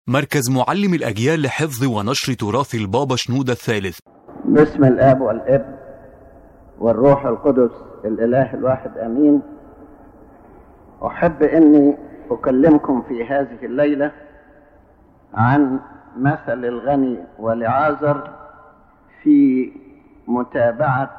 مركز معلم الأجيال لحفظ ونشر تراث البابا شنودة الثالث باسم الاب والابن والروح القدس الاله الواحد امين احب اني اكلمكم في هذه الليله عن مثل الغني ولعازر في متابعه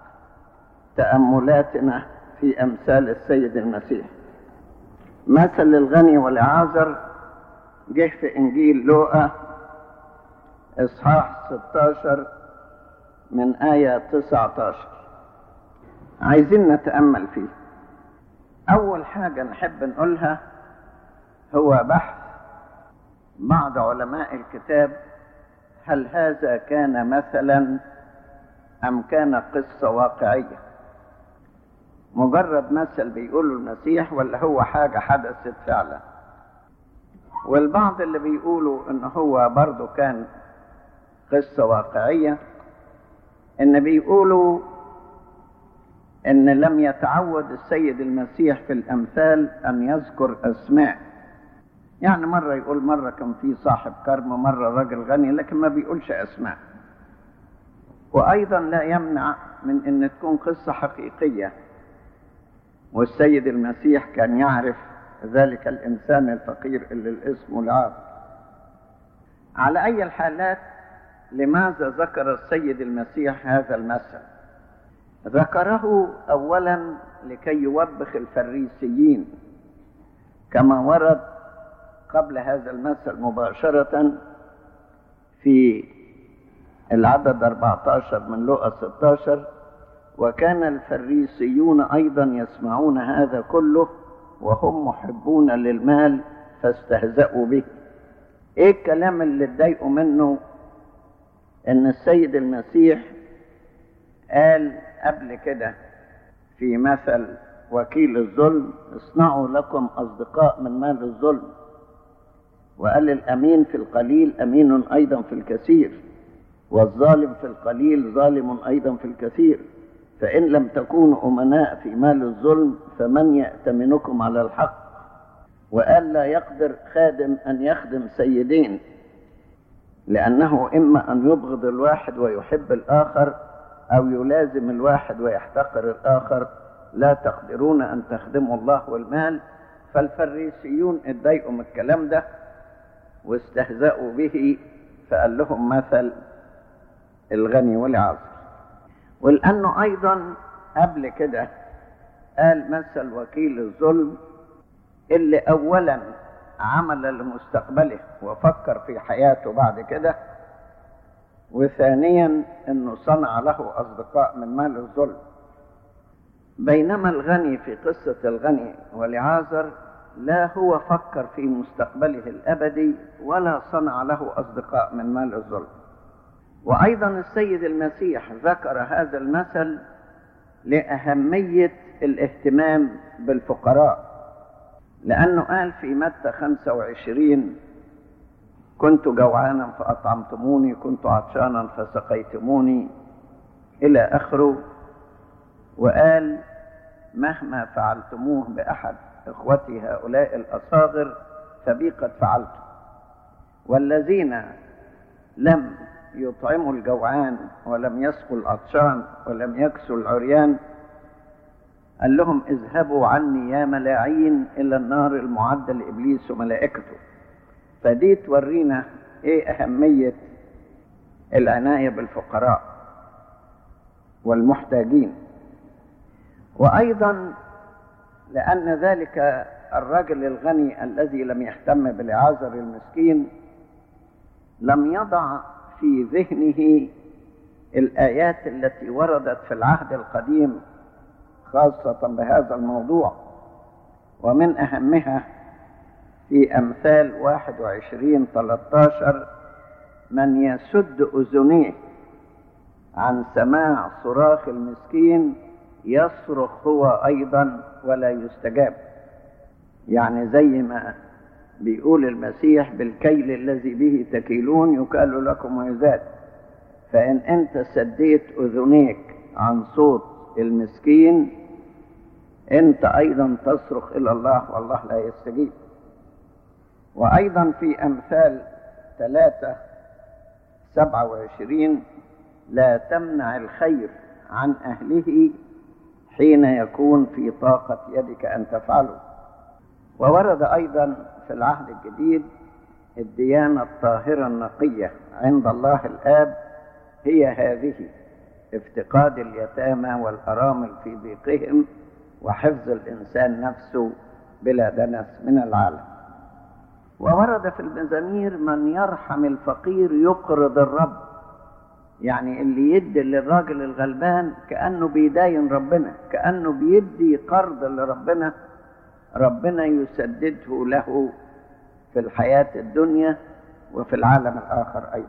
تاملاتنا في امثال السيد المسيح مثل الغني ولعازر جه في انجيل لوقا اصحاح 16 من آية 19 عايزين نتأمل فيه أول حاجة نحب نقولها هو بحث بعض علماء الكتاب هل هذا كان مثلا أم كان قصة واقعية مجرد مثل بيقوله المسيح ولا هو حاجة حدثت فعلا والبعض اللي بيقولوا ان هو برضه كان قصة واقعية ان بيقولوا ان لم يتعود السيد المسيح في الامثال ان يذكر اسماء يعني مرة يقول مرة كان في صاحب كرم مرة راجل غني لكن ما بيقولش اسماء وايضا لا يمنع من ان تكون قصة حقيقية والسيد المسيح كان يعرف ذلك الانسان الفقير اللي الاسم العار على اي الحالات لماذا ذكر السيد المسيح هذا المثل ذكره اولا لكي يوبخ الفريسيين كما ورد قبل هذا المثل مباشرة في العدد 14 من لقا 16 وكان الفريسيون أيضا يسمعون هذا كله وهم محبون للمال فاستهزأوا به ايه الكلام اللي اتضايقوا منه ان السيد المسيح قال قبل كده في مثل وكيل الظلم اصنعوا لكم اصدقاء من مال الظلم وقال الامين في القليل امين ايضا في الكثير والظالم في القليل ظالم ايضا في الكثير فان لم تكونوا امناء في مال الظلم فمن يأتمنكم على الحق وقال لا يقدر خادم ان يخدم سيدين لأنه إما أن يبغض الواحد ويحب الآخر أو يلازم الواحد ويحتقر الآخر لا تقدرون أن تخدموا الله والمال فالفريسيون اتضايقوا من الكلام ده واستهزأوا به فقال لهم مثل الغني والعاصر ولأنه أيضا قبل كده قال مثل وكيل الظلم اللي أولا عمل لمستقبله وفكر في حياته بعد كده وثانيا انه صنع له اصدقاء من مال الظلم بينما الغني في قصة الغني ولعازر لا هو فكر في مستقبله الابدي ولا صنع له اصدقاء من مال الظلم وايضا السيد المسيح ذكر هذا المثل لاهمية الاهتمام بالفقراء لأنه قال في متى 25 كنت جوعانا فأطعمتموني كنت عطشانا فسقيتموني إلى آخره وقال مهما فعلتموه بأحد إخوتي هؤلاء الأصاغر فبي قد فعلت والذين لم يطعموا الجوعان ولم يسقوا العطشان ولم يكسوا العريان قال لهم اذهبوا عني يا ملاعين الى النار المعدة لابليس وملائكته فدي تورينا ايه اهمية العناية بالفقراء والمحتاجين وايضا لان ذلك الرجل الغني الذي لم يهتم بالعازر المسكين لم يضع في ذهنه الايات التي وردت في العهد القديم خاصة بهذا الموضوع ومن أهمها في أمثال 21 13 من يسد أذنيه عن سماع صراخ المسكين يصرخ هو أيضا ولا يستجاب يعني زي ما بيقول المسيح بالكيل الذي به تكيلون يكال لكم ويزاد فإن أنت سديت أذنيك عن صوت المسكين انت ايضا تصرخ الى الله والله لا يستجيب وأيضا في أمثال ثلاثة سبعة وعشرين لا تمنع الخير عن أهله حين يكون في طاقة يدك أن تفعله وورد أيضا في العهد الجديد الديانة الطاهرة النقية عند الله الآب هي هذه افتقاد اليتامى والأرامل في ضيقهم وحفظ الإنسان نفسه بلا دنس من العالم وورد في المزامير من يرحم الفقير يقرض الرب يعني اللي يدي للراجل الغلبان كأنه بيداين ربنا كأنه بيدي قرض لربنا ربنا يسدده له في الحياة الدنيا وفي العالم الآخر أيضا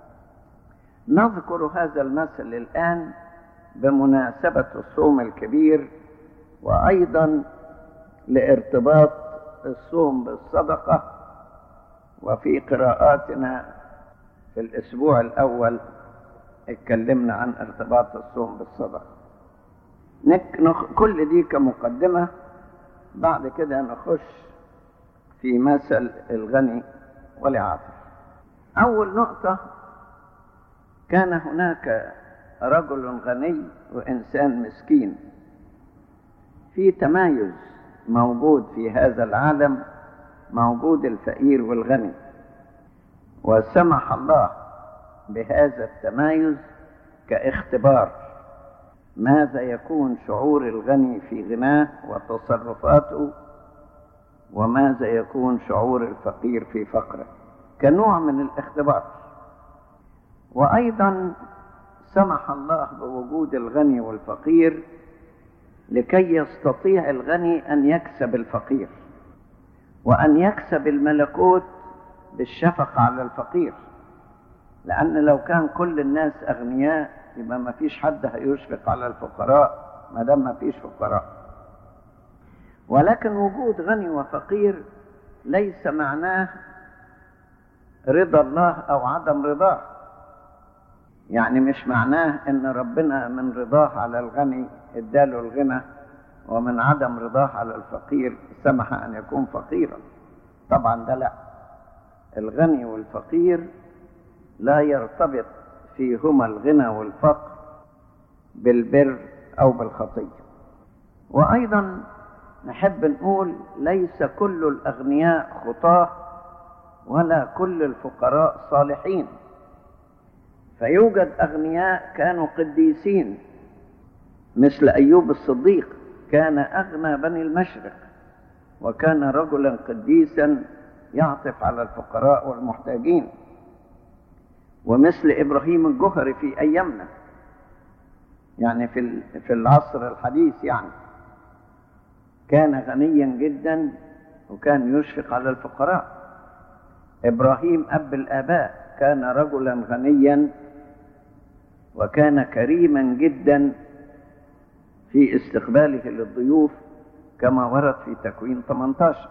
نذكر هذا المثل الآن بمناسبة الصوم الكبير وأيضا لارتباط الصوم بالصدقة وفي قراءاتنا في الأسبوع الأول اتكلمنا عن ارتباط الصوم بالصدقة نك نخ... كل دي كمقدمة بعد كده نخش في مثل الغني والعاطف أول نقطة كان هناك رجل غني وإنسان مسكين في تمايز موجود في هذا العالم موجود الفقير والغني وسمح الله بهذا التمايز كاختبار ماذا يكون شعور الغني في غناه وتصرفاته وماذا يكون شعور الفقير في فقره كنوع من الاختبار وايضا سمح الله بوجود الغني والفقير لكي يستطيع الغني ان يكسب الفقير وان يكسب الملكوت بالشفقه على الفقير لان لو كان كل الناس اغنياء يبقى ما فيش حد هيشفق على الفقراء ما دام ما فيش فقراء ولكن وجود غني وفقير ليس معناه رضا الله او عدم رضاه يعني مش معناه ان ربنا من رضاه على الغني اداله الغنى ومن عدم رضاه على الفقير سمح ان يكون فقيرا طبعا ده لا الغني والفقير لا يرتبط فيهما الغنى والفقر بالبر او بالخطيه وايضا نحب نقول ليس كل الاغنياء خطاه ولا كل الفقراء صالحين فيوجد اغنياء كانوا قديسين مثل ايوب الصديق كان اغنى بني المشرق وكان رجلا قديسا يعطف على الفقراء والمحتاجين ومثل ابراهيم الجهري في ايامنا يعني في في العصر الحديث يعني كان غنيا جدا وكان يشفق على الفقراء ابراهيم اب الاباء كان رجلا غنيا وكان كريما جدا في استقباله للضيوف كما ورد في تكوين 18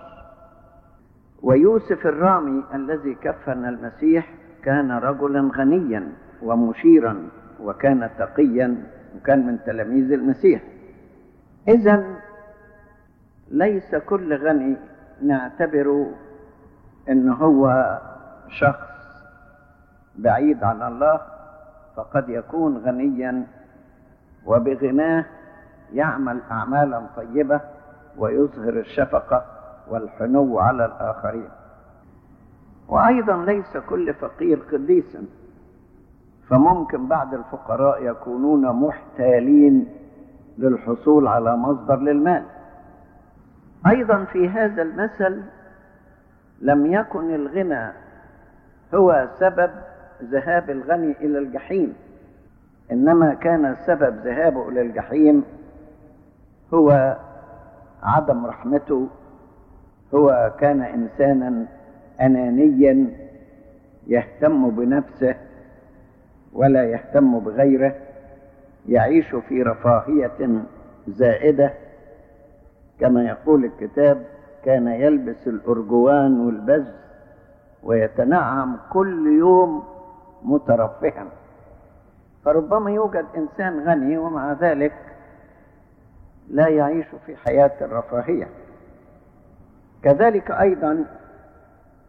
ويوسف الرامي الذي كفن المسيح كان رجلا غنيا ومشيرا وكان تقيا وكان من تلاميذ المسيح اذا ليس كل غني نعتبره ان هو شخص بعيد عن الله فقد يكون غنيا وبغناه يعمل اعمالا طيبه ويظهر الشفقه والحنو على الاخرين وايضا ليس كل فقير قديسا فممكن بعض الفقراء يكونون محتالين للحصول على مصدر للمال ايضا في هذا المثل لم يكن الغنى هو سبب ذهاب الغني الى الجحيم انما كان سبب ذهابه الى الجحيم هو عدم رحمته هو كان انسانا انانيا يهتم بنفسه ولا يهتم بغيره يعيش في رفاهيه زائده كما يقول الكتاب كان يلبس الارجوان والبز ويتنعم كل يوم مترفها فربما يوجد انسان غني ومع ذلك لا يعيش في حياه الرفاهيه كذلك ايضا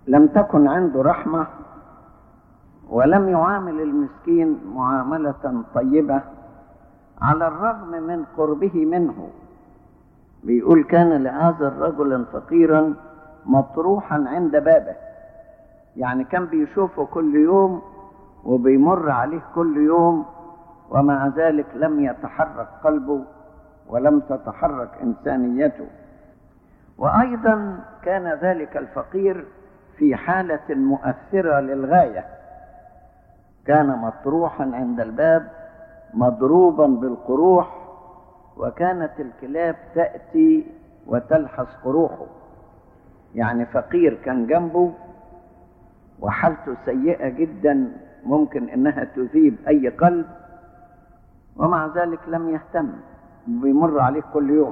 لم تكن عنده رحمة ولم يعامل المسكين معاملة طيبة على الرغم من قربه منه بيقول كان لهذا رجلا فقيرا مطروحا عند بابه يعني كان بيشوفه كل يوم وبيمر عليه كل يوم ومع ذلك لم يتحرك قلبه ولم تتحرك انسانيته وايضا كان ذلك الفقير في حاله مؤثره للغايه كان مطروحا عند الباب مضروبا بالقروح وكانت الكلاب تاتي وتلحس قروحه يعني فقير كان جنبه وحالته سيئه جدا ممكن انها تذيب اي قلب ومع ذلك لم يهتم بيمر عليه كل يوم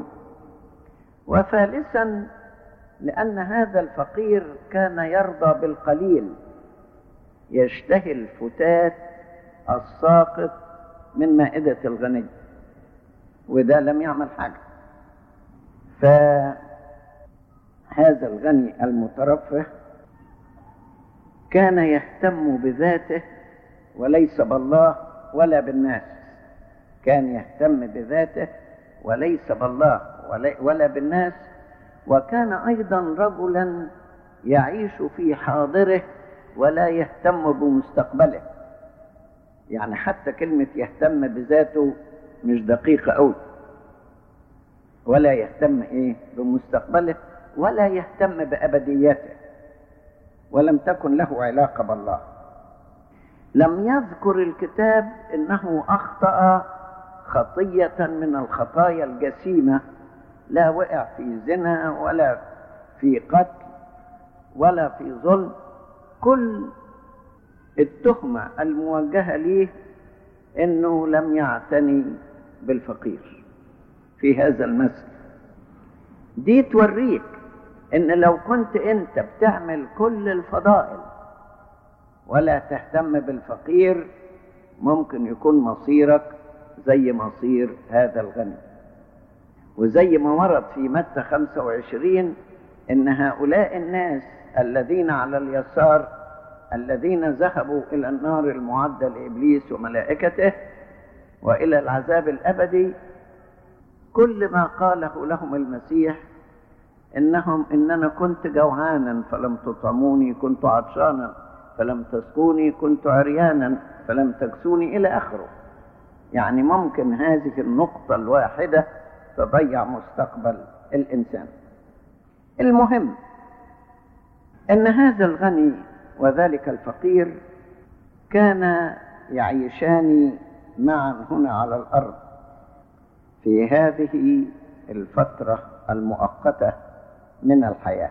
وثالثا لان هذا الفقير كان يرضى بالقليل يشتهي الفتات الساقط من مائده الغني وده لم يعمل حاجه فهذا الغني المترفه كان يهتم بذاته وليس بالله ولا بالناس كان يهتم بذاته وليس بالله ولا بالناس وكان ايضا رجلا يعيش في حاضره ولا يهتم بمستقبله يعني حتى كلمة يهتم بذاته مش دقيقة أوي ولا يهتم إيه بمستقبله ولا يهتم بأبديته ولم تكن له علاقة بالله لم يذكر الكتاب انه اخطا خطيه من الخطايا الجسيمه لا وقع في زنا ولا في قتل ولا في ظلم كل التهمه الموجهه ليه انه لم يعتني بالفقير في هذا المثل دي توريك ان لو كنت انت بتعمل كل الفضائل ولا تهتم بالفقير ممكن يكون مصيرك زي مصير هذا الغني وزي ما ورد في متى 25 ان هؤلاء الناس الذين على اليسار الذين ذهبوا الى النار المعدة لابليس وملائكته والى العذاب الابدي كل ما قاله لهم المسيح انهم ان انا كنت جوعانا فلم تطعموني كنت عطشانا فلم تسقوني كنت عريانا فلم تكسوني الى اخره يعني ممكن هذه النقطه الواحده تضيع مستقبل الانسان المهم ان هذا الغني وذلك الفقير كان يعيشان معا هنا على الارض في هذه الفتره المؤقته من الحياه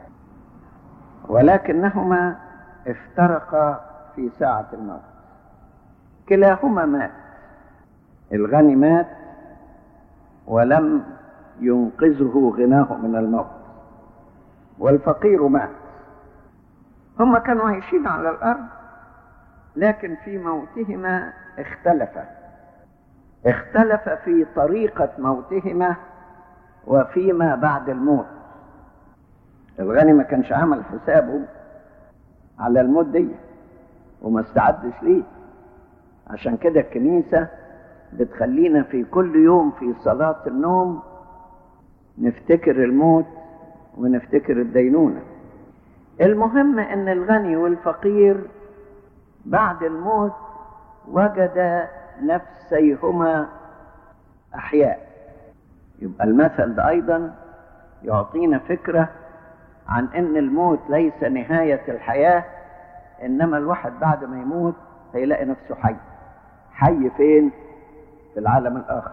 ولكنهما افترقا في ساعه الموت كلاهما مات الغني مات ولم ينقذه غناه من الموت والفقير مات هم كانوا عايشين على الارض لكن في موتهما اختلفا اختلف في طريقه موتهما وفيما بعد الموت الغني ما كانش عمل حسابه على الموت دي وما استعدش ليه عشان كده الكنيسة بتخلينا في كل يوم في صلاة النوم نفتكر الموت ونفتكر الدينونة المهم ان الغني والفقير بعد الموت وجد نفسيهما احياء يبقى المثل ده ايضا يعطينا فكره عن ان الموت ليس نهايه الحياه انما الواحد بعد ما يموت هيلاقي نفسه حي حي فين في العالم الاخر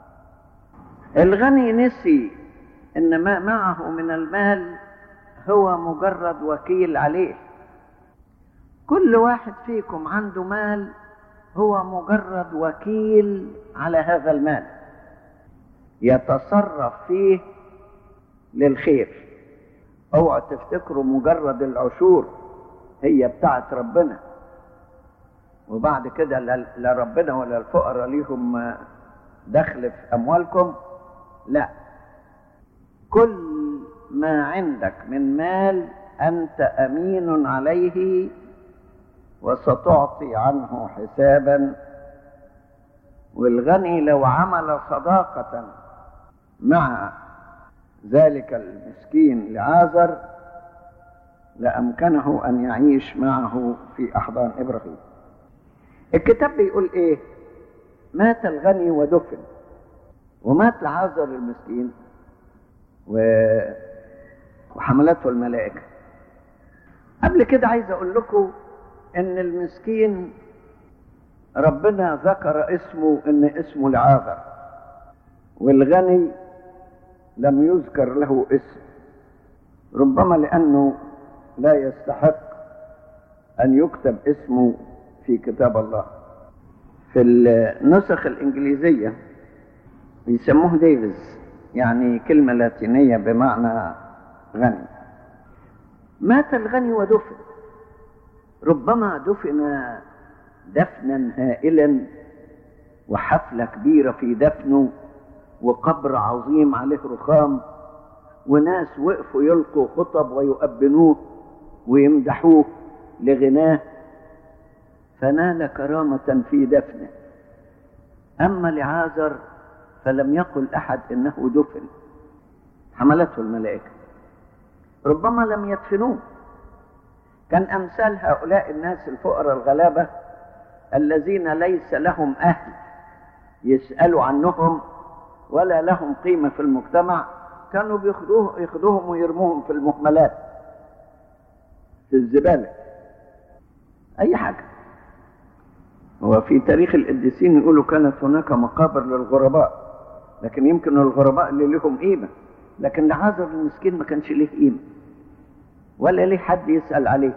الغني نسي ان ما معه من المال هو مجرد وكيل عليه كل واحد فيكم عنده مال هو مجرد وكيل على هذا المال يتصرف فيه للخير اوعوا تفتكروا مجرد العشور هي بتاعت ربنا وبعد كده لا ربنا ولا الفقراء ليهم دخل في اموالكم لا كل ما عندك من مال أنت أمين عليه وستعطي عنه حسابا والغني لو عمل صداقة مع ذلك المسكين لعازر لأمكنه أن يعيش معه في أحضان إبراهيم الكتاب بيقول إيه مات الغني ودفن ومات لعازر المسكين و... وحملته الملائكة قبل كده عايز أقول لكم إن المسكين ربنا ذكر اسمه إن اسمه لعازر والغني لم يذكر له اسم ربما لأنه لا يستحق أن يكتب اسمه في كتاب الله في النسخ الإنجليزية بيسموه ديفيز يعني كلمة لاتينية بمعنى غني مات الغني ودفن ربما دفن دفنا هائلا وحفلة كبيرة في دفنه وقبر عظيم عليه رخام وناس وقفوا يلقوا خطب ويؤبنوه ويمدحوه لغناه فنال كرامة في دفنه أما لعازر فلم يقل أحد إنه دفن حملته الملائكة ربما لم يدفنوه كان أمثال هؤلاء الناس الفقراء الغلابة الذين ليس لهم أهل يسألوا عنهم ولا لهم قيمة في المجتمع كانوا بياخدوه ياخدوهم ويرموهم في المهملات في الزبالة أي حاجة وفي تاريخ القديسين يقولوا كانت هناك مقابر للغرباء لكن يمكن الغرباء اللي لهم قيمة لكن لعازر المسكين ما كانش ليه قيمة ولا ليه حد يسأل عليه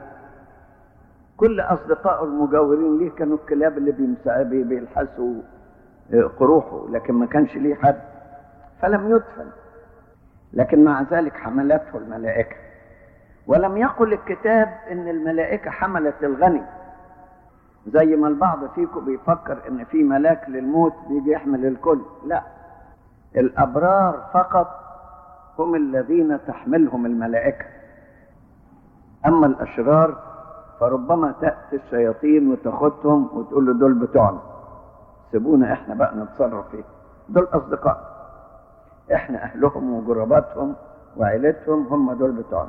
كل أصدقائه المجاورين ليه كانوا الكلاب اللي بيمسع بيلحسوا قروحه لكن ما كانش ليه حد فلم يدفن لكن مع ذلك حملته الملائكة ولم يقل الكتاب ان الملائكة حملت الغني زي ما البعض فيكم بيفكر ان في ملاك للموت بيجي يحمل الكل لا الابرار فقط هم الذين تحملهم الملائكة اما الاشرار فربما تأتي الشياطين وتاخدهم وتقول له دول بتوعنا سيبونا احنا بقى نتصرف فيه دول اصدقاء احنا اهلهم وجرباتهم وعيلتهم هم دول بتوعنا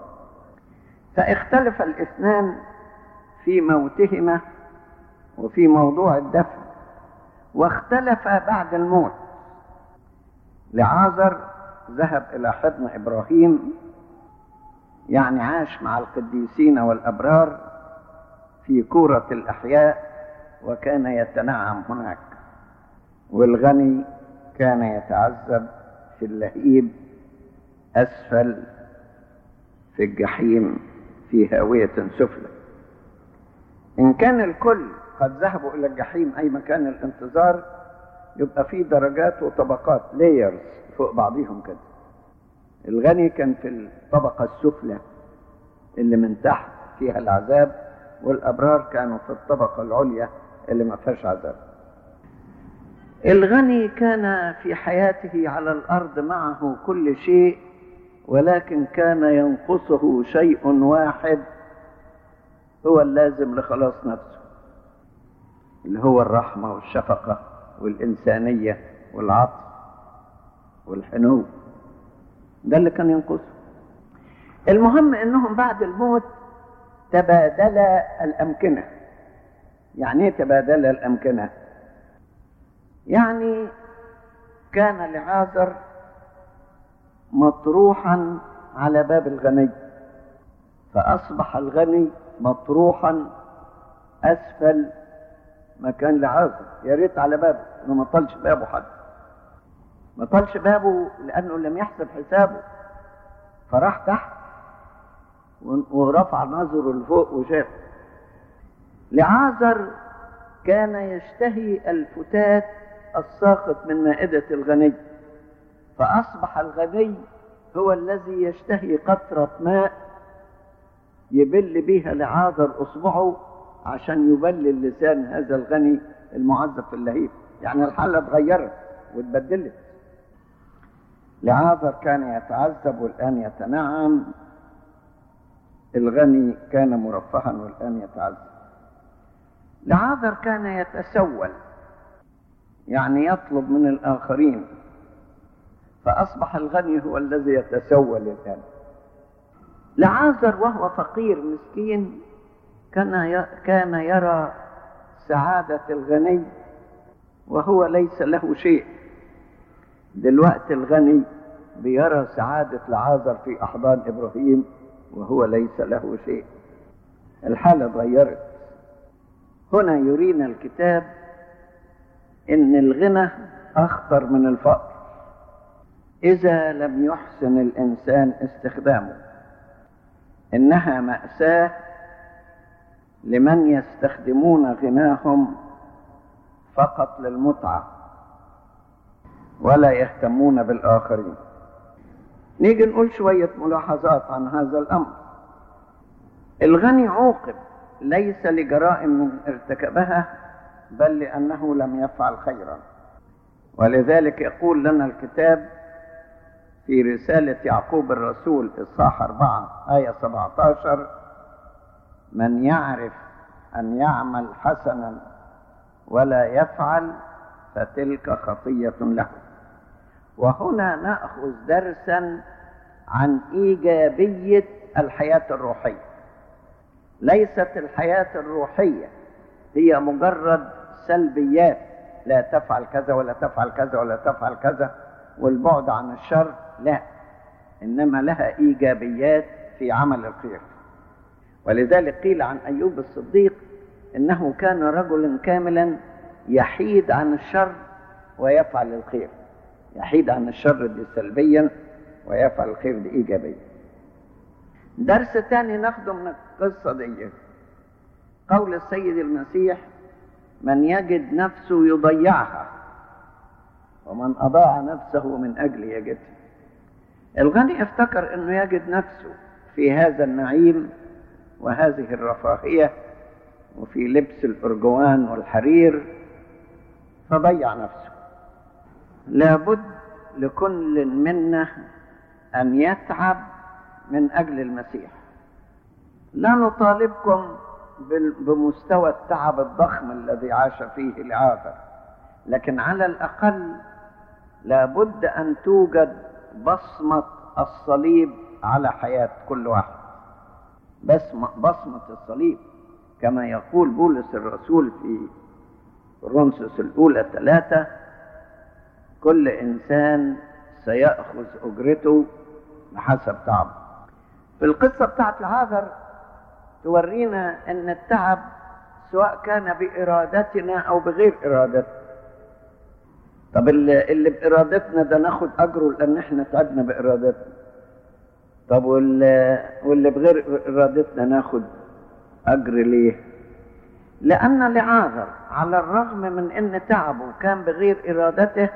فاختلف الاثنان في موتهما وفي موضوع الدفن واختلف بعد الموت لعازر ذهب الى حضن ابراهيم يعني عاش مع القديسين والابرار في كوره الاحياء وكان يتنعم هناك والغني كان يتعذب في اللهيب اسفل في الجحيم في هاويه سفلى ان كان الكل قد ذهبوا الى الجحيم اي مكان الانتظار يبقى في درجات وطبقات لايرز فوق بعضهم كده الغني كان في الطبقه السفلى اللي من تحت فيها العذاب والابرار كانوا في الطبقه العليا اللي ما فيهاش عذاب الغني كان في حياته على الارض معه كل شيء ولكن كان ينقصه شيء واحد هو اللازم لخلاص نفسه اللي هو الرحمه والشفقه والانسانيه والعطف والحنو ده اللي كان ينقصه المهم انهم بعد الموت تبادلا الامكنه يعني ايه تبادلا الامكنه يعني كان لعازر مطروحا على باب الغني فاصبح الغني مطروحا اسفل مكان لعازر يا ريت على بابه انه ما طلش بابه حد ما طلش بابه لانه لم يحسب حسابه فراح تحت ورفع نظره لفوق وشاف لعازر كان يشتهي الفتات الساقط من مائدة الغني فأصبح الغني هو الذي يشتهي قطرة ماء يبل بها لعازر أصبعه عشان يبلل لسان هذا الغني المعذب في اللهيب يعني الحالة اتغيرت واتبدلت لعازر كان يتعذب والآن يتنعم الغني كان مرفها والآن يتعذب لعاذر كان يتسول يعني يطلب من الآخرين فأصبح الغني هو الذي يتسول الآن لعازر وهو فقير مسكين كان كان يرى سعادة الغني وهو ليس له شيء دلوقتي الغني بيرى سعادة لعازر في أحضان إبراهيم وهو ليس له شيء الحالة اتغيرت هنا يرينا الكتاب إن الغنى أخطر من الفقر إذا لم يحسن الإنسان استخدامه إنها مأساة لمن يستخدمون غناهم فقط للمتعة ولا يهتمون بالآخرين نيجي نقول شوية ملاحظات عن هذا الأمر الغني عوقب ليس لجرائم ارتكبها بل لأنه لم يفعل خيرا ولذلك يقول لنا الكتاب في رسالة يعقوب الرسول إصحاح أربعة آية 17 من يعرف أن يعمل حسنا ولا يفعل فتلك خطية له وهنا نأخذ درسا عن إيجابية الحياة الروحية ليست الحياة الروحية هي مجرد سلبيات لا تفعل كذا ولا تفعل كذا ولا تفعل كذا والبعد عن الشر لا إنما لها إيجابيات في عمل الخير ولذلك قيل عن أيوب الصديق إنه كان رجلا كاملا يحيد عن الشر ويفعل الخير يحيد عن الشر دي سلبيا ويفعل الخير دي إيجابيا درس تاني ناخده من القصة دي قول السيد المسيح من يجد نفسه يضيعها ومن أضاع نفسه من أجل يجدها الغني افتكر أنه يجد نفسه في هذا النعيم وهذه الرفاهية وفي لبس الأرجوان والحرير فضيع نفسه لابد لكل منا أن يتعب من أجل المسيح لا نطالبكم بمستوى التعب الضخم الذي عاش فيه العاذر لكن على الأقل لابد أن توجد بصمة الصليب على حياة كل واحد بصمة, بصمة الصليب كما يقول بولس الرسول في كورنثوس الأولى ثلاثة كل إنسان سيأخذ أجرته بحسب تعبه في القصة بتاعت العاذر تورينا أن التعب سواء كان بإرادتنا أو بغير إرادتنا طب اللي, اللي بإرادتنا ده ناخد أجره لأن احنا تعبنا بإرادتنا طب واللي, واللي بغير إرادتنا ناخد أجر ليه لأن لعاذر على الرغم من أن تعبه كان بغير إرادته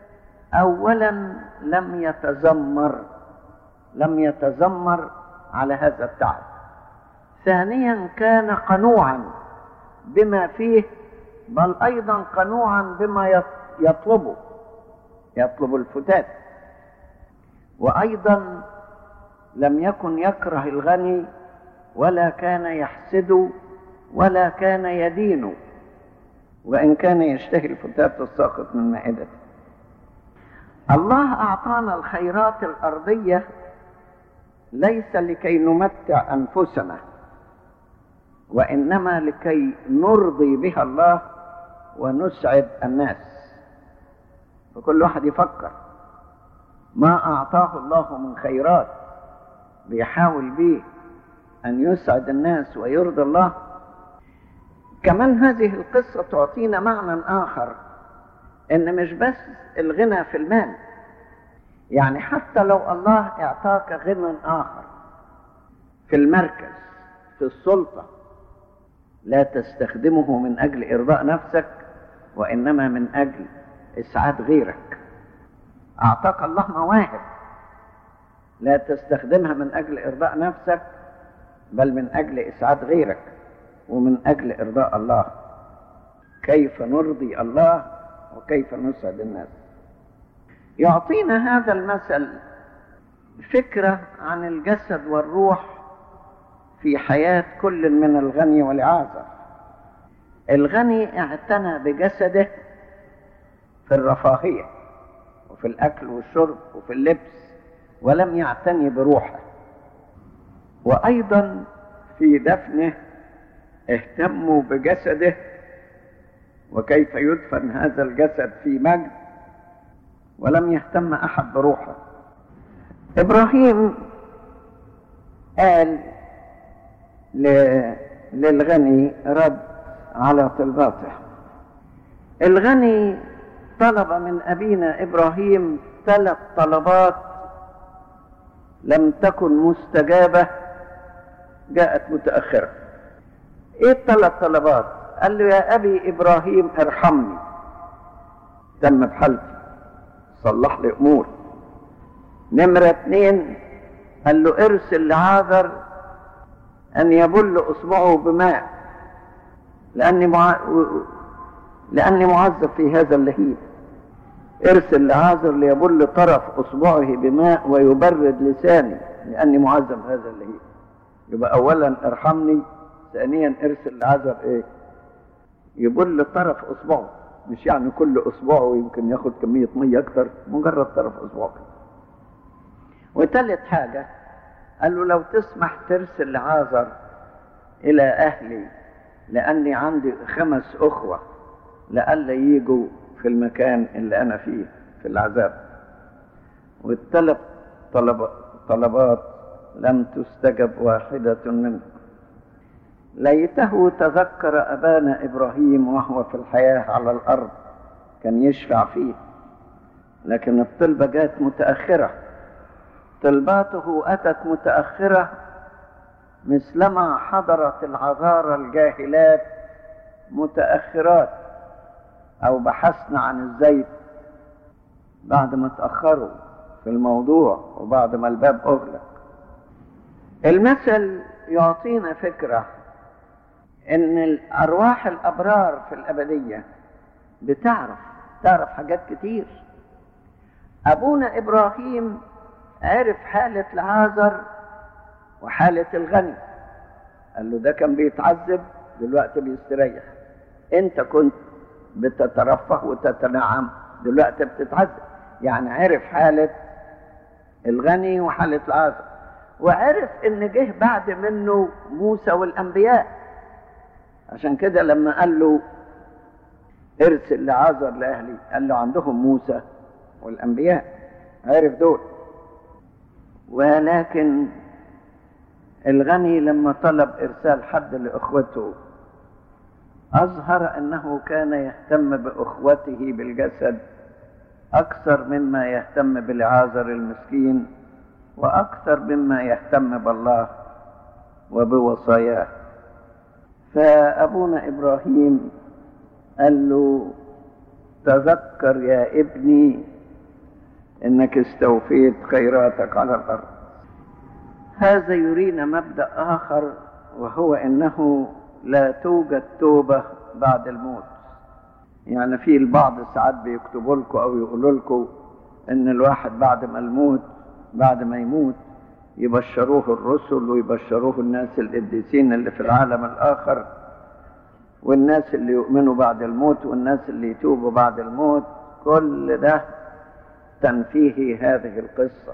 أولا لم يتذمر لم يتذمر على هذا التعب ثانيا كان قنوعا بما فيه بل أيضا قنوعا بما يطلبه يطلب الفتات وأيضا لم يكن يكره الغني ولا كان يحسد ولا كان يدين وإن كان يشتهي الفتات الساقط من مائدته الله أعطانا الخيرات الأرضية ليس لكي نمتع أنفسنا وإنما لكي نرضي بها الله ونسعد الناس فكل واحد يفكر ما أعطاه الله من خيرات بيحاول به أن يسعد الناس ويرضي الله كمان هذه القصة تعطينا معنى آخر إن مش بس الغنى في المال يعني حتى لو الله اعطاك غنى آخر في المركز في السلطة لا تستخدمه من أجل إرضاء نفسك وإنما من أجل إسعاد غيرك أعطاك الله مواهب لا تستخدمها من أجل إرضاء نفسك بل من أجل إسعاد غيرك ومن أجل إرضاء الله كيف نرضي الله وكيف نسعد الناس يعطينا هذا المثل فكرة عن الجسد والروح في حياة كل من الغني والعازر الغني اعتنى بجسده في الرفاهية وفي الأكل والشرب وفي اللبس ولم يعتني بروحه وأيضا في دفنه اهتموا بجسده وكيف يدفن هذا الجسد في مجد ولم يهتم أحد بروحه إبراهيم قال للغني رد على طلباته الغني طلب من أبينا إبراهيم ثلاث طلبات لم تكن مستجابة جاءت متأخرة ايه الثلاث طلبات قال له يا ابي ابراهيم ارحمني دم بحالتي صلح لي امور نمرة اتنين قال له ارسل لعاذر ان يبل اصبعه بماء لاني مع... لاني معذب في هذا اللهيب ارسل لعاذر ليبل طرف اصبعه بماء ويبرد لساني لاني معذب هذا اللهيب يبقى اولا ارحمني ثانيا ارسل لعذر ايه يبل طرف اصبعه مش يعني كل اصبعه يمكن ياخد كمية مية اكتر مجرد طرف اصبعه وثالث حاجة قال له لو تسمح ترسل لعازر الى اهلي لاني عندي خمس اخوة لألا يجوا في المكان اللي انا فيه في العذاب والثلاث طلب طلبات لم تستجب واحدة منهم ليته تذكر أبانا إبراهيم وهو في الحياة على الأرض كان يشفع فيه لكن الطلبة جات متأخرة طلباته أتت متأخرة مثلما حضرت العذارى الجاهلات متأخرات أو بحثن عن الزيت بعد ما تأخروا في الموضوع وبعد ما الباب أغلق المثل يعطينا فكرة ان الارواح الابرار في الابديه بتعرف تعرف حاجات كتير ابونا ابراهيم عرف حاله العازر وحاله الغني قال له ده كان بيتعذب دلوقتي بيستريح انت كنت بتترفه وتتنعم دلوقتي بتتعذب يعني عرف حاله الغني وحاله العازر وعرف ان جه بعد منه موسى والانبياء عشان كده لما قال له ارسل لعازر لاهلي قال له عندهم موسى والانبياء عرف دول ولكن الغني لما طلب ارسال حد لاخوته اظهر انه كان يهتم باخوته بالجسد اكثر مما يهتم بالعازر المسكين واكثر مما يهتم بالله وبوصاياه فأبونا إبراهيم قال له تذكر يا ابني إنك استوفيت خيراتك على الأرض هذا يرينا مبدأ آخر وهو إنه لا توجد توبة بعد الموت يعني في البعض ساعات بيكتبوا لكم أو يقولوا لكم إن الواحد بعد ما الموت بعد ما يموت يبشروه الرسل ويبشروه الناس القديسين اللي في العالم الآخر والناس اللي يؤمنوا بعد الموت والناس اللي يتوبوا بعد الموت كل ده تنفيه هذه القصة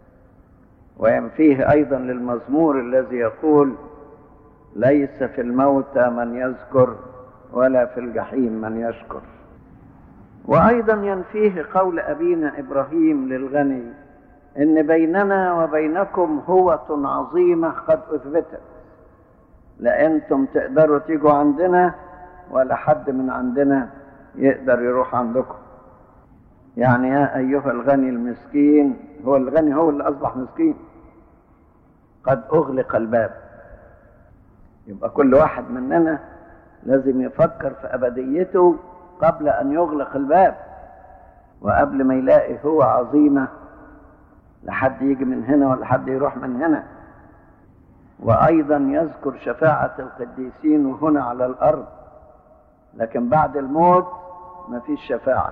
وينفيه أيضا للمزمور الذي يقول ليس في الموتى من يذكر ولا في الجحيم من يشكر وأيضا ينفيه قول أبينا إبراهيم للغني ان بيننا وبينكم هوة عظيمة قد اثبتت لا انتم تقدروا تيجوا عندنا ولا حد من عندنا يقدر يروح عندكم يعني يا ايها الغني المسكين هو الغني هو اللي اصبح مسكين قد اغلق الباب يبقى كل واحد مننا لازم يفكر في ابديته قبل ان يغلق الباب وقبل ما يلاقي هو عظيمه لحد يجي من هنا ولا حد يروح من هنا وايضا يذكر شفاعه القديسين هنا على الارض لكن بعد الموت ما فيش شفاعه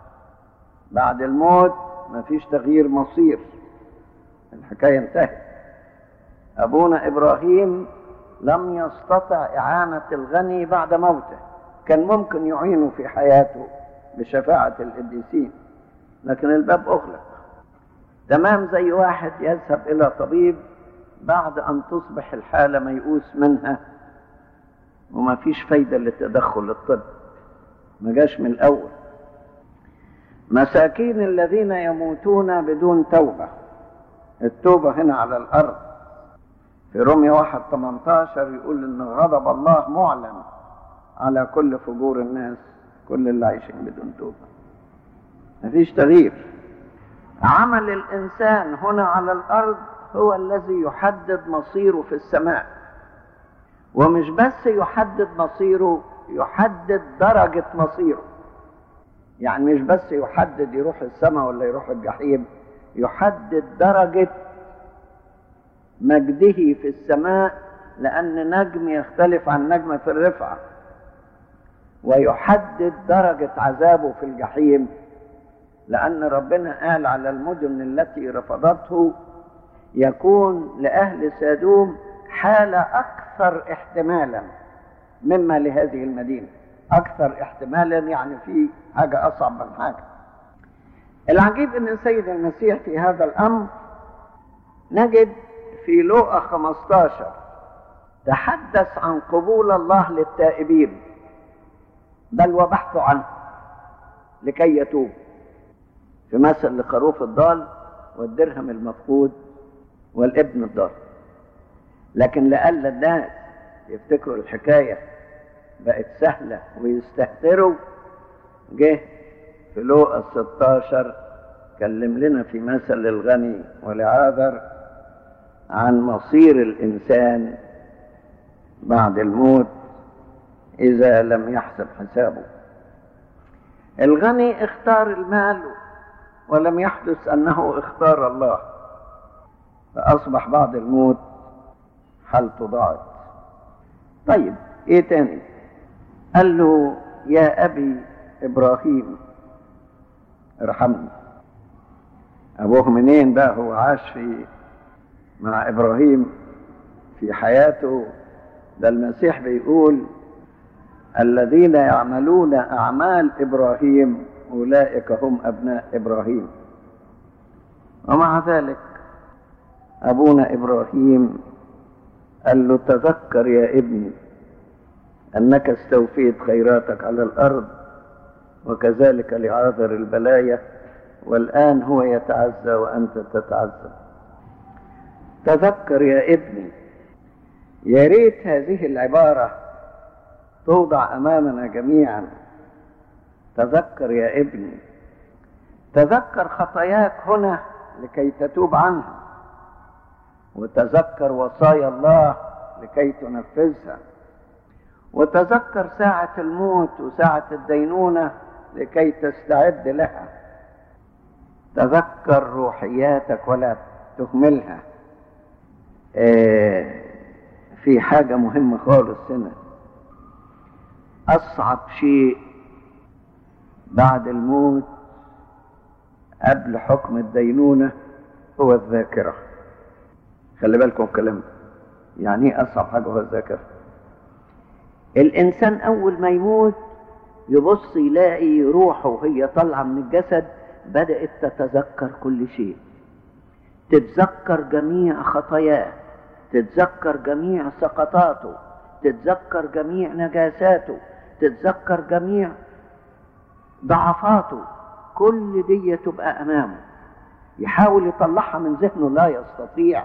بعد الموت ما فيش تغيير مصير الحكايه انتهت ابونا ابراهيم لم يستطع إعانة الغني بعد موته كان ممكن يعينه في حياته بشفاعة القديسين لكن الباب أغلق تمام زي واحد يذهب إلى طبيب بعد أن تصبح الحالة ميؤوس منها وما فيش فايدة لتدخل الطب ما جاش من الأول مساكين الذين يموتون بدون توبة التوبة هنا على الأرض في رومية واحد 18 يقول إن غضب الله معلن على كل فجور الناس كل اللي عايشين بدون توبة مفيش تغيير عمل الإنسان هنا على الأرض هو الذي يحدد مصيره في السماء ومش بس يحدد مصيره يحدد درجة مصيره يعني مش بس يحدد يروح السماء ولا يروح الجحيم يحدد درجة مجده في السماء لأن نجم يختلف عن نجم في الرفعة ويحدد درجة عذابه في الجحيم لأن ربنا قال على المدن التي رفضته يكون لأهل سادوم حالة أكثر احتمالا مما لهذه المدينة أكثر احتمالا يعني في حاجة أصعب من حاجة العجيب أن السيد المسيح في هذا الأمر نجد في لوقا 15 تحدث عن قبول الله للتائبين بل وبحث عنه لكي يتوب في مثل لخروف الضال والدرهم المفقود والابن الضال لكن لألا الناس يفتكروا الحكاية بقت سهلة ويستهتروا جه في لوقا 16 كلم لنا في مثل الغني والعاذر عن مصير الإنسان بعد الموت إذا لم يحسب حسابه الغني اختار المال ولم يحدث أنه اختار الله فأصبح بعد الموت حالته ضاعت طيب ايه تاني قال له يا ابي ابراهيم ارحمني ابوه منين بقى هو عاش في مع ابراهيم في حياته ده المسيح بيقول الذين يعملون اعمال ابراهيم اولئك هم ابناء ابراهيم ومع ذلك ابونا ابراهيم قال له تذكر يا ابني انك استوفيت خيراتك على الارض وكذلك لعاذر البلايا والان هو يتعزى وانت تتعزى تذكر يا ابني يا ريت هذه العباره توضع امامنا جميعا تذكر يا ابني تذكر خطاياك هنا لكي تتوب عنها وتذكر وصايا الله لكي تنفذها وتذكر ساعة الموت وساعة الدينونة لكي تستعد لها تذكر روحياتك ولا تهملها آه في حاجة مهمة خالص هنا أصعب شيء بعد الموت قبل حكم الدينونة هو الذاكرة خلي بالكم الكلام يعني ايه اصعب حاجه هو الذاكره الانسان اول ما يموت يبص يلاقي روحه وهي طالعه من الجسد بدات تتذكر كل شيء تتذكر جميع خطاياه تتذكر جميع سقطاته تتذكر جميع نجاساته تتذكر جميع ضعفاته كل دي تبقى امامه يحاول يطلعها من ذهنه لا يستطيع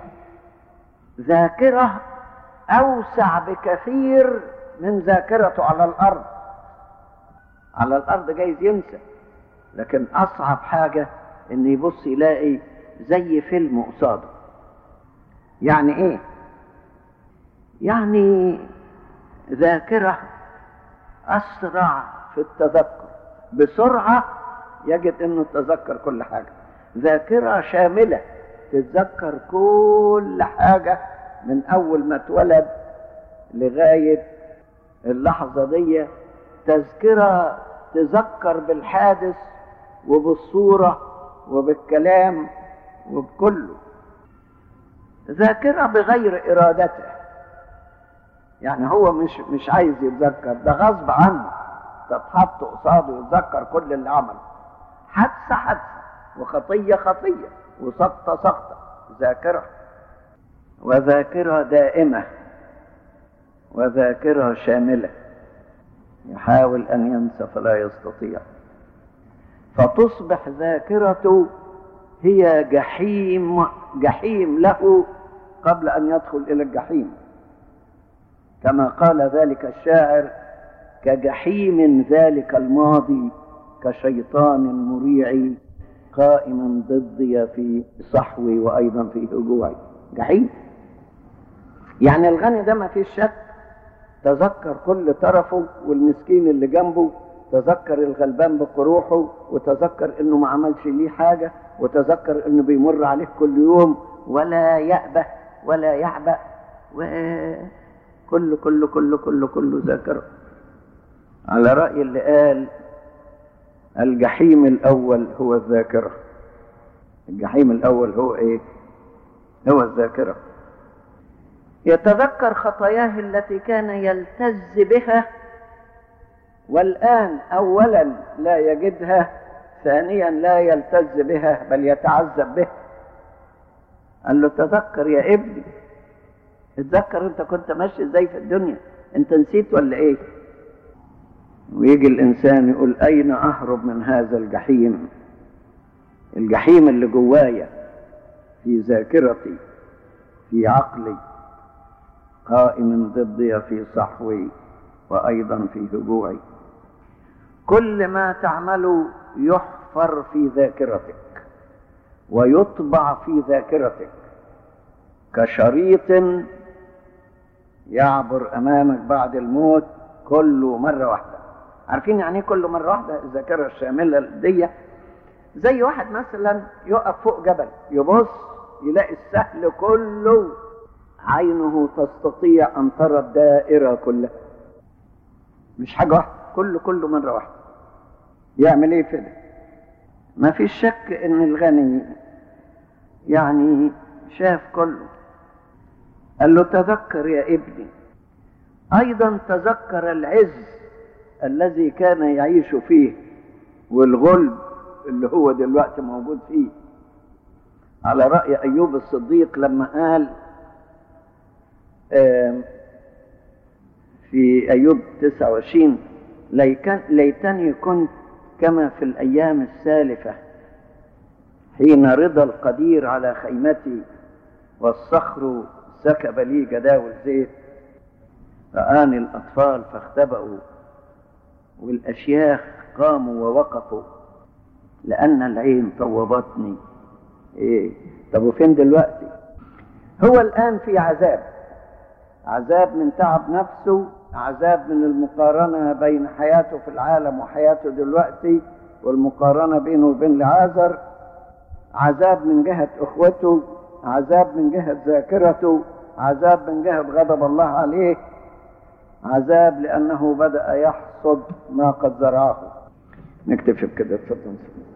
ذاكرة أوسع بكثير من ذاكرته على الأرض على الأرض جايز ينسى لكن أصعب حاجة إن يبص يلاقي زي فيلم قصاده يعني إيه؟ يعني ذاكرة أسرع في التذكر بسرعة يجد إنه تذكر كل حاجة ذاكرة شاملة تتذكر كل حاجة من أول ما اتولد لغاية اللحظة دي تذكرة تذكر بالحادث وبالصورة وبالكلام وبكله ذاكرة بغير إرادته يعني هو مش مش عايز يتذكر ده غصب عنه تتحط قصاده يتذكر كل اللي عمله حادثة حادثة وخطية خطية وسقطة سقطة ذاكرة وذاكرة دائمة وذاكرة شاملة يحاول أن ينسى فلا يستطيع فتصبح ذاكرته هي جحيم جحيم له قبل أن يدخل إلى الجحيم كما قال ذلك الشاعر كجحيم ذلك الماضي كشيطان مريع قائما ضدي في صحوي وأيضا في هجوعي جحيم يعني الغني ده ما فيش شك تذكر كل طرفه والمسكين اللي جنبه تذكر الغلبان بقروحه وتذكر انه ما عملش ليه حاجه وتذكر انه بيمر عليه كل يوم ولا يأبه ولا يعبأ وكل كل كل كل كل ذاكره على رأي اللي قال الجحيم الأول هو الذاكرة الجحيم الأول هو إيه؟ هو الذاكرة يتذكر خطاياه التي كان يلتز بها والآن أولا لا يجدها ثانيا لا يلتز بها بل يتعذب بها قال له تذكر يا ابني اتذكر انت كنت ماشي ازاي في الدنيا انت نسيت ولا ايه ويجي الانسان يقول اين اهرب من هذا الجحيم الجحيم اللي جوايا في ذاكرتي في عقلي قائم ضدي في صحوي وايضا في هجوعي كل ما تعمل يحفر في ذاكرتك ويطبع في ذاكرتك كشريط يعبر امامك بعد الموت كله مره واحده عارفين يعني ايه كل مره واحده الذاكره الشامله دي زي واحد مثلا يقف فوق جبل يبص يلاقي السهل كله عينه تستطيع ان ترى الدائره كلها مش حاجه واحده كله كله مره واحده يعمل ايه كده ما في شك ان الغني يعني شاف كله قال له تذكر يا ابني ايضا تذكر العز الذي كان يعيش فيه والغلب اللي هو دلوقتي موجود فيه على رأي أيوب الصديق لما قال في أيوب 29 ليتني كنت كما في الأيام السالفة حين رضا القدير على خيمتي والصخر سكب لي جداول زيت رآني الأطفال فاختبأوا والأشياخ قاموا ووقفوا لأن العين طوبتني إيه طب وفين دلوقتي هو الآن في عذاب عذاب من تعب نفسه عذاب من المقارنة بين حياته في العالم وحياته دلوقتي والمقارنة بينه وبين العازر عذاب من جهة أخوته عذاب من جهة ذاكرته عذاب من جهة غضب الله عليه عذاب لأنه بدأ يحصد ما قد زرعه نكتفي بكده اتفضل